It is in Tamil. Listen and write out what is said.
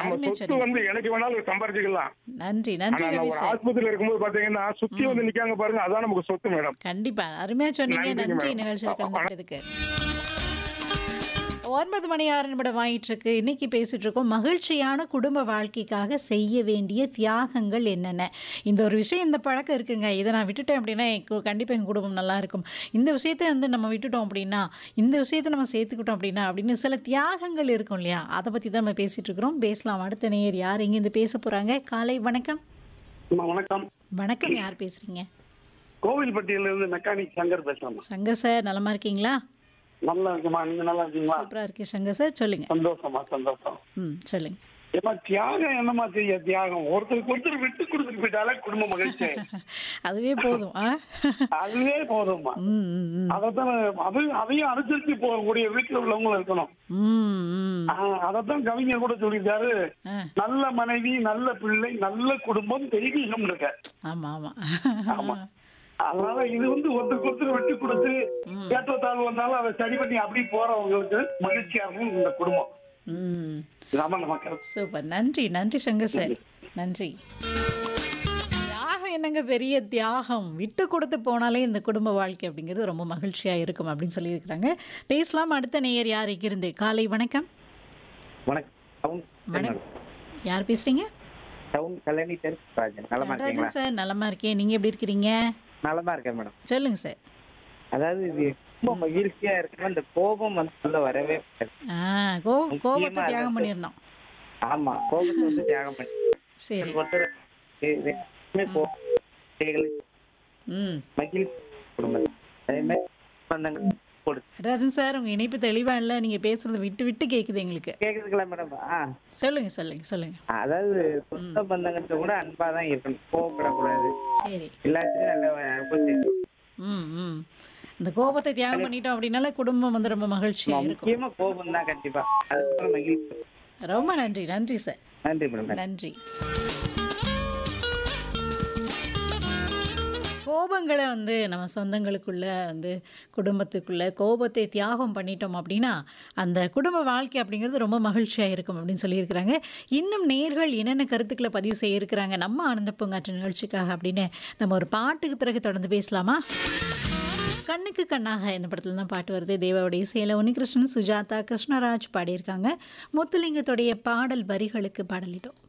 நம்ம அருமையா சொத்து சொன்னீங்க. வந்து எனக்கு வேணாலும் சம்பாரிச்சுக்கலாம் நன்றி நன்றி ஆனா நான் ரவி ஒரு சார் ஆஸ்பத்திரியில இருக்கும்போது பாத்தீங்கன்னா சுத்தி வந்து நிக்காங்க பாருங்க அதான் நமக்கு சொத்து மேடம் கண்டிப்பா அருமையா சொன்னீங்க நன்றிங்க நன்றி மேடம். நிகழ்ச்சியில் அ- அ- கலந்துக்கிட்டதுக்கு ஒன்பது மணி ஆறு நிமிடம் ஆயிட்டு இருக்கு இன்னைக்கு பேசிட்டு இருக்கோம் மகிழ்ச்சியான குடும்ப வாழ்க்கைக்காக செய்ய வேண்டிய தியாகங்கள் என்னென்ன இந்த ஒரு விஷயம் இந்த பழக்கம் இருக்குங்க இதை நான் விட்டுட்டேன் அப்படின்னா எங்க- கண்டிப்பா எங்க குடும்பம் நல்லா இருக்கும் இந்த விஷயத்தை வந்து நம்ம விட்டுட்டோம் அப்படின்னா இந்த விஷயத்தை நம்ம சேர்த்துக்கிட்டோம் அப்படின்னா அப்படின்னு சில தியாகங்கள் இருக்கும் இல்லையா அதை பத்தி தான் நம்ம பேசிட்டு இருக்கிறோம் பேசலாம் அடுத்த நேயர் யார் இங்கிருந்து பேச போறாங்க காலை வணக்கம் அம்மா, வணக்கம் வணக்கம் யார் பேசுறீங்க கோவில்பட்டியில இருந்து மெக்கானிக் சங்கர் பேசுறேன் சங்கர் சார் நலமா இருக்கீங்களா நல்லா இருக்குமா நீங்க நல்லா இருக்கீங்களா சூப்பரா இருக்கு சங்கர் சார் சொல்லுங்க சந்தோஷமா சந்தோஷம் ம் சொல்லுங்க ஏமா தியாகம் என்னமா செய்ய தியாகம் ஒருத்தருக்கு ஒருத்தர் விட்டு கொடுத்துட்டு போயிட்டாலே குடும்ப மகிழ்ச்சி அதுவே போதும் ஆ அதுவே போதும்மா ம் ம், ம் அதைத்தான் அது அதையும் அனுசரிச்சு போகக்கூடிய வீட்டுல உள்ளவங்களும் இருக்கணும் ம் ம் ஆஹ் அதைத்தான் கவிஞர் கூட சொல்லியிருக்காரு ஆ நல்ல மனைவி நல்ல பிள்ளை நல்ல குடும்பம் தெய்வீகம் இருக்க ஆமா ஆமா ஆமா அதனால இது வந்து ஒருத்தருக்கு ஒருத்தர் விட்டு கொடுத்து ஏற்றத்தாழ்வு வந்தாலும் அதை சரி பண்ணி அப்படி போறவங்களுக்கு மகிழ்ச்சியா இருக்கும் இந்த குடும்பம் ம் இதாம நம்ம கருத்து சூப்பர் நன்றி நன்றி சங்கர் சார் நன்றி தியாகம் என்னங்க பெரிய தியாகம் விட்டு கொடுத்து போனாலே இந்த குடும்ப வாழ்க்கை அப்படிங்கிறது ரொம்ப மகிழ்ச்சியா இருக்கும் அப்படின்னு சொல்லியிருக்கிறாங்க பேசலாம் அடுத்த நேயர் யார் இருந்து காலை வணக்கம் வணக்கம் வணக்கம் யார் பேசுறீங்க டவுன் கல்யாணி ராஜன் நலமா நடராஜன் இருக்கீங்களா சார் நலமா இருக்கேன் நீங்க எப்படி இருக்கிறீங்க நலமா இருக்கேன் மேடம் சொல்லுங்க சார் அதாவது இது ரொம்ப மகிழ்ச்சியா இருக்கணும் இந்த கோபம் வந்து உள்ள வரவே கூடாது. ஆ கோ கோபத்தை முக்கியமா தியாகம் அது- பண்ணிடணும் ஆமா கோபத்தை வந்து தியாகம் பண்ணி சரி ஒருத்தர் இது- எப்பவுமே கோபம் செயல்கள் ம் மகிழ்ச்சி குடும்பம் அதே மாதிரி சொந்தங்கள் கொடுத்து ராஜன் சார் உங்க இணைப்பு தெளிவா இல்ல நீங்க பேசுறது விட்டு விட்டு கேக்குது எங்களுக்கு கேக்குதுங்களா மேடம் ஆ சொல்லுங்க சொல்லுங்க சொல்லுங்க அதாவது சொந்த பந்தங்கள்ட்ட கூட அன்பா தான் இருக்கணும் கோபப்படக்கூடாது சரி எல்லாத்துக்கும் நல்ல அன்பு செய்யணும். ம் ம் இந்த கோபத்தை தியாகம் பண்ணிட்டோம் அப்படின்னால குடும்பம் வந்து ரொம்ப மகிழ்ச்சியா இருக்கும் முக்கியமா கோபம் தான் கண்டிப்பா அதுக்கப்புறம் மகிழ்ச்சி ரொம்ப நன்றி நன்றி சார் நன்றி மேடம் நன்றி கோபங்களை வந்து நம்ம சொந்தங்களுக்குள்ள வந்து குடும்பத்துக்குள்ள கோபத்தை தியாகம் பண்ணிட்டோம் அப்படின்னா அந்த குடும்ப வாழ்க்கை அப்படிங்கிறது ரொம்ப மகிழ்ச்சியாக இருக்கும் அப்படின்னு சொல்லியிருக்கிறாங்க இன்னும் நேர்கள் என்னென்ன கருத்துக்களை பதிவு செய்ய இருக்கிறாங்க நம்ம ஆனந்த பூங்காற்று நிகழ்ச்சிக்காக அப்படின்னு நம்ம ஒரு பாட்டுக்கு பிறகு தொடர்ந்து பேசலாமா கண்ணுக்கு கண்ணாக இந்த படத்துல தான் பாட்டு வருது தேவாவுடைய இசையில் உன்னிகிருஷ்ணன் சுஜாதா கிருஷ்ணராஜ் பாடியிருக்காங்க முத்துலிங்கத்துடைய பாடல் வரிகளுக்கு பாடல் இதோ